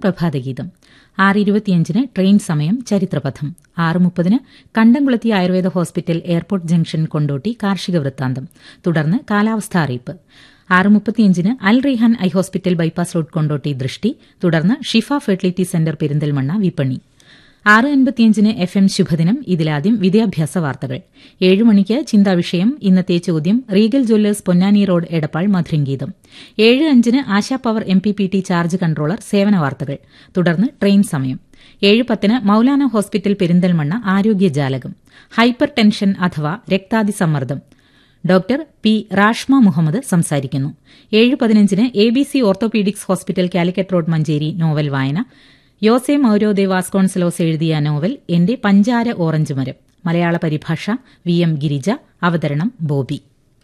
പ്രഭാതഗീതം ആറ് ഇരുപത്തിയഞ്ചിന് ട്രെയിൻ സമയം ചരിത്രപഥം ആറ് മുപ്പതിന് Kandamkulathi Ayurveda hospital airport junction Kondotty കാർഷിക വൃത്താന്തം തുടർന്ന് കാലാവസ്ഥാ അറിയിപ്പ് ആറ് മുപ്പത്തിയഞ്ചിന് Al Rehan eye hospital bypass road Kondotty ദൃഷ്ടി തുടർന്ന് ഷിഫ ഫെർട്ടിലിറ്റി സെന്റർ പെരിന്തൽമണ്ണ വിപണി ആറ് അൻപത്തിയഞ്ചിന് എഫ് എം ശുഭദിനം ഇതിലാദ്യം വിദ്യാഭ്യാസ വാർത്തകൾ ഏഴ് മണിക്ക് ചിന്താവിഷയം ഇന്നത്തെ ചോദ്യം regal jewellers Ponnani road Edappal മധുരംഗീതം ഏഴ് അഞ്ചിന് Asha power M P P T charge controller സേവന വാർത്തകൾ തുടർന്ന് ട്രെയിൻ സമയം ഏഴ് പത്തിന് മൌലാന ഹോസ്പിറ്റൽ പെരിന്തൽമണ്ണ ആരോഗ്യജാലകം ഹൈപ്പർ ടെൻഷൻ അഥവാ രക്താതിസമ്മർദ്ദം ഡോക്ടർ പി റാഷ്മ മുഹമ്മദ് സംസാരിക്കുന്നു ഏഴ് പതിനഞ്ചിന് A B C orthopaedics hospital Calicut road Manjeri novel വായന യോസെ മൌരോ ദെ വാസ്കോൺസലോസ് എഴുതിയ നോവൽ എന്റെ പഞ്ചാര ഓറഞ്ച് മരം മലയാള പരിഭാഷ വി എം ഗിരിജ അവതരണം ബോബി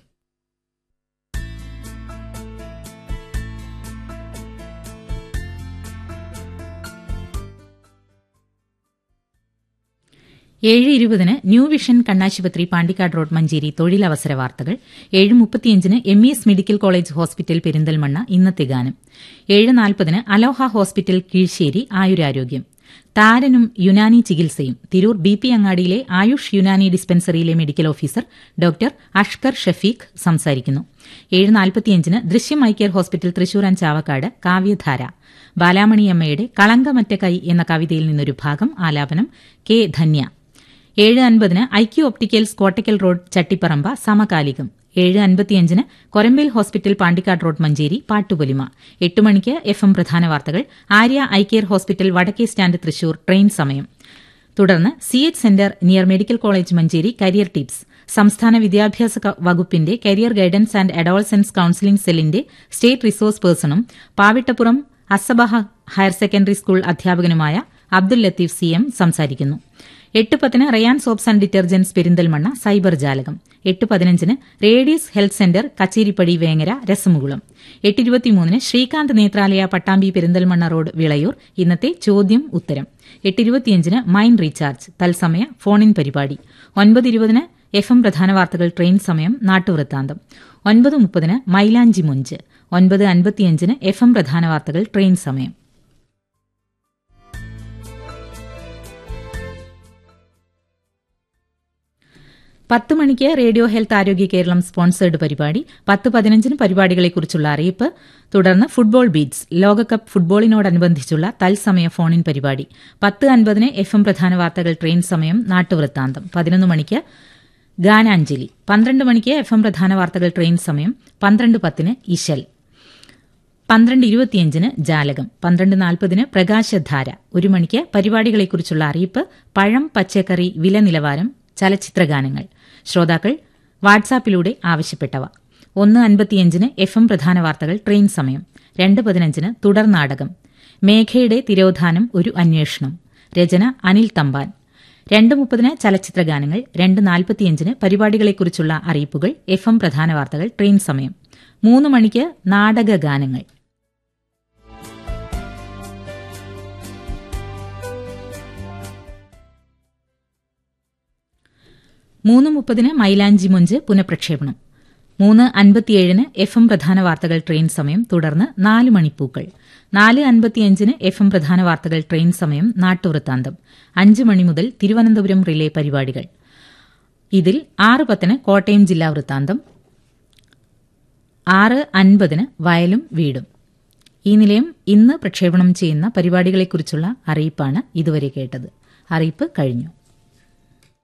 ഏഴ് ഇരുപതിന് ന്യൂ വിഷൻ കണ്ണാശുപത്രി പാണ്ടിക്കാട് റോഡ് മഞ്ചേരി തൊഴിലവസര വാർത്തകൾ ഏഴ് മുപ്പത്തിയഞ്ചിന് M E S medical college hospital Perinthalmanna ഇന്നത്തെ ഗാനം ഏഴ് നാൽപ്പതിന് അലോഹ ഹോസ്പിറ്റൽ കീഴ്ശ്ശേരി ആയുരാരോഗ്യം താരനും യുനാനി ചികിത്സയും തിരൂർ ബി പി അങ്ങാടിയിലെ ആയുഷ് യുനാനി ഡിസ്പെൻസറിയിലെ medical officer doctor Ashkar Shafeeq സംസാരിക്കുന്നു ഏഴ് നാൽപ്പത്തിയഞ്ചിന് Drishyam eye care hospital Thrissur and Chavakkad കാവ്യധാര ബാലാമണിയമ്മയുടെ കളങ്കമറ്റ കൈ എന്ന കവിതയിൽ നിന്നൊരു ഭാഗം ആലാപനം കെ ധന്യ ഏഴ് അൻപതിന് IQ opticals Kottakkal road Chattiparamba സമകാലികം ഏഴ് അൻപത്തിയഞ്ചിന് കൊരമ്പേൽ ഹോസ്പിറ്റൽ പാണ്ടിക്കാട് റോഡ് മഞ്ചേരി പാട്ടുപൊലിമ എട്ട് മണിക്ക് എഫ് എം പ്രധാന വാർത്തകൾ ആര്യ ഐ കെയർ ഹോസ്പിറ്റൽ വടക്കേ സ്റ്റാൻഡ് തൃശൂർ ട്രെയിൻ സമയം തുടർന്ന് C H centre near medical college Manjeri career tips സംസ്ഥാന വിദ്യാഭ്യാസ വകുപ്പിന്റെ career guidance and adolescence counselling സെല്ലിന്റെ സ്റ്റേറ്റ് റിസോഴ്സ് പേഴ്സണും Pavittappuram Asabaha higher secondary school അധ്യാപകനുമായ അബ്ദുൽ ലത്തീഫ് സി എം സംസാരിക്കുന്നു എട്ട് പത്തിന് Rayan soaps and detergents Perinthalmanna cyber ജാലകം എട്ട് പതിനഞ്ചിന് radius health centre Kacheripadi Vengara രസമുകുളം എട്ട് ഇരുപത്തിമൂന്നിന് ശ്രീകാന്ത് നേത്രാലയ പട്ടാമ്പി പെരിന്തൽമണ്ണ റോഡ് വിളയൂർ ഇന്നത്തെ ചോദ്യം ഉത്തരം എട്ട് ഇരുപത്തിയഞ്ചിന് മൈൻഡ് റീചാർജ് തത്സമയ ഫോണിൻ പരിപാടി ഒൻപത് ഇരുപതിന് എഫ് എം പ്രധാന വാർത്തകൾ ട്രെയിൻ സമയം നാട്ടുവൃത്താന്തം ഒൻപത് മുപ്പതിന് മൈലാഞ്ചി മുഞ്ച് ഒൻപത് അൻപത്തിയഞ്ചിന് എഫ് എം പ്രധാന വാർത്തകൾ ട്രെയിൻ സമയം പത്ത് മണിക്ക് റേഡിയോ ഹെൽത്ത് ആരോഗ്യ കേരളം സ്പോൺസേർഡ് പരിപാടി പത്ത് പതിനഞ്ചിന് പരിപാടികളെക്കുറിച്ചുള്ള അറിയിപ്പ് തുടർന്ന് ഫുട്ബോൾ ബീറ്റ്സ് ലോകകപ്പ് ഫുട്ബോളിനോടനുബന്ധിച്ചുള്ള തത്സമയ ഫോണിൻ പരിപാടി പത്ത് അൻപതിന് എഫ് എം പ്രധാന വാർത്തകൾ ട്രെയിൻ സമയം നാട്ടുവൃത്താന്തം പതിനൊന്ന് മണിക്ക് ഗാനാഞ്ജലി പന്ത്രണ്ട് മണിക്ക് എഫ് എം പ്രധാന വാർത്തകൾ ട്രെയിൻ സമയം പന്ത്രണ്ട് പത്തിന് ഇശൽ പന്ത്രണ്ട് ഇരുപത്തിയഞ്ചിന് ജാലകം പന്ത്രണ്ട് നാൽപ്പതിന് പ്രകാശധാര ഒരു മണിക്ക് പരിപാടികളെക്കുറിച്ചുള്ള അറിയിപ്പ് പഴം പച്ചക്കറി വില നിലവാരം ചലച്ചിത്രഗാനങ്ങൾ ശ്രോതാക്കൾ വാട്സാപ്പിലൂടെ ആവശ്യപ്പെട്ടവ ഒന്ന് അൻപത്തിയഞ്ചിന് എഫ് എം പ്രധാന വാർത്തകൾ ട്രെയിൻ സമയം രണ്ട് പതിനഞ്ചിന് തുടർ നാടകം മേഘയുടെ തിരോധാനം ഒരു അന്വേഷണം രചന അനിൽ തമ്പാൻ രണ്ട് മുപ്പതിന് ചലച്ചിത്രഗാനങ്ങൾ രണ്ട് നാൽപ്പത്തിയഞ്ചിന് പരിപാടികളെക്കുറിച്ചുള്ള അറിയിപ്പുകൾ എഫ് എം പ്രധാന വാർത്തകൾ ട്രെയിൻ സമയം മൂന്ന് മണിക്ക് നാടകഗാനങ്ങൾ മൂന്ന് മുപ്പതിന് മൈലാഞ്ചി മുഞ്ച് പുനഃപ്രക്ഷേപണം മൂന്ന് അൻപത്തിയേഴിന് എഫ് എം പ്രധാന വാർത്തകൾ ട്രെയിൻ സമയം തുടർന്ന് നാല് മണിപ്പൂക്കൾ നാല് അൻപത്തിയഞ്ചിന് എഫ് എം പ്രധാന വാർത്തകൾ ട്രെയിൻ സമയം നാട്ടുവൃത്താന്തം അഞ്ച് മണി മുതൽ തിരുവനന്തപുരം റിലേ പരിപാടികൾ ഇതിൽ ആറ് പത്തിന് കോട്ടയം ജില്ലാ വൃത്താന്തം ആറ് അൻപതിന് വയലും വീടും ഈ നിലയം ഇന്ന് പ്രക്ഷേപണം ചെയ്യുന്ന പരിപാടികളെക്കുറിച്ചുള്ള അറിയിപ്പാണ് ഇതുവരെ കേട്ടത് അറിയിപ്പ് കഴിഞ്ഞു